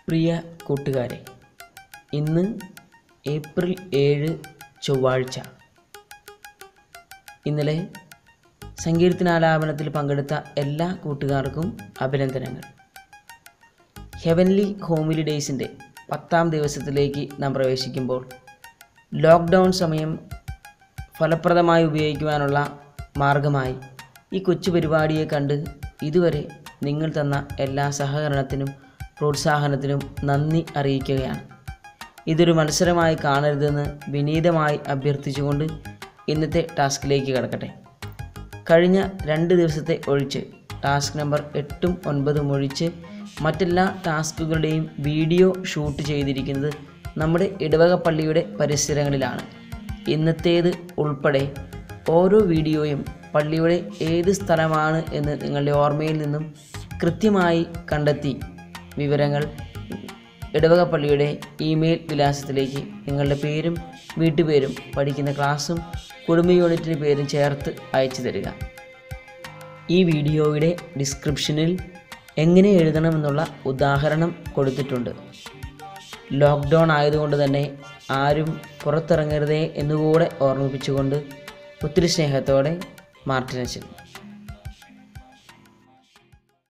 പ്രിയ കൂട്ടുകാരെ ഇന്ന് ഏപ്രിൽ ഏഴ് ചൊവ്വാഴ്ച ഇന്നലെ സങ്കീർത്തനാലാപനത്തിൽ പങ്കെടുത്ത എല്ലാ കൂട്ടുകാർക്കും അഭിനന്ദനങ്ങൾ ഹെവൻലി ഹോമിലി ഡേയ്സിൻ്റെ പത്താം ദിവസത്തിലേക്ക് നാം പ്രവേശിക്കുമ്പോൾ ലോക്ക്ഡൗൺ സമയം ഫലപ്രദമായി ഉപയോഗിക്കുവാനുള്ള മാർഗമായി ഈ കൊച്ചു പരിപാടിയെ കണ്ട് ഇതുവരെ നിങ്ങൾ തന്ന എല്ലാ സഹകരണത്തിനും പ്രോത്സാഹനത്തിനും നന്ദി അറിയിക്കുകയാണ് ഇതൊരു മത്സരമായി കാണരുതെന്ന് വിനീതമായി അഭ്യർത്ഥിച്ചുകൊണ്ട് ഇന്നത്തെ ടാസ്കിലേക്ക് കടക്കട്ടെ കഴിഞ്ഞ രണ്ട് ദിവസത്തെ ഒഴിച്ച് ടാസ്ക് നമ്പർ എട്ടും ഒൻപതും ഒഴിച്ച് മറ്റെല്ലാ ടാസ്കുകളുടെയും വീഡിയോ ഷൂട്ട് ചെയ്തിരിക്കുന്നത് നമ്മുടെ ഇടവക പള്ളിയുടെ പരിസരങ്ങളിലാണ് ഇന്നത്തേത് ഉൾപ്പെടെ ഓരോ വീഡിയോയും പള്ളിയുടെ ഏത് സ്ഥലമാണ് എന്ന് നിങ്ങളുടെ ഓർമ്മയിൽ നിന്നും കൃത്യമായി കണ്ടെത്തി വിവരങ്ങൾ ഇടവക പള്ളിയുടെ ഇമെയിൽ വിലാസത്തിലേക്ക് നിങ്ങളുടെ പേരും വീട്ടുപേരും പഠിക്കുന്ന ക്ലാസ്സും കുടുംബ യൂണിറ്റിൻ്റെ പേരും ചേർത്ത് അയച്ചു തരിക ഈ വീഡിയോയുടെ ഡിസ്ക്രിപ്ഷനിൽ എങ്ങനെ എഴുതണമെന്നുള്ള ഉദാഹരണം കൊടുത്തിട്ടുണ്ട് ലോക്ക്ഡൗൺ ആയതുകൊണ്ട് തന്നെ ആരും പുറത്തിറങ്ങരുതേ എന്നുകൂടെ ഓർമ്മിപ്പിച്ചുകൊണ്ട് ഒത്തിരി സ്നേഹത്തോടെ മാർട്ടിനച്ചൻ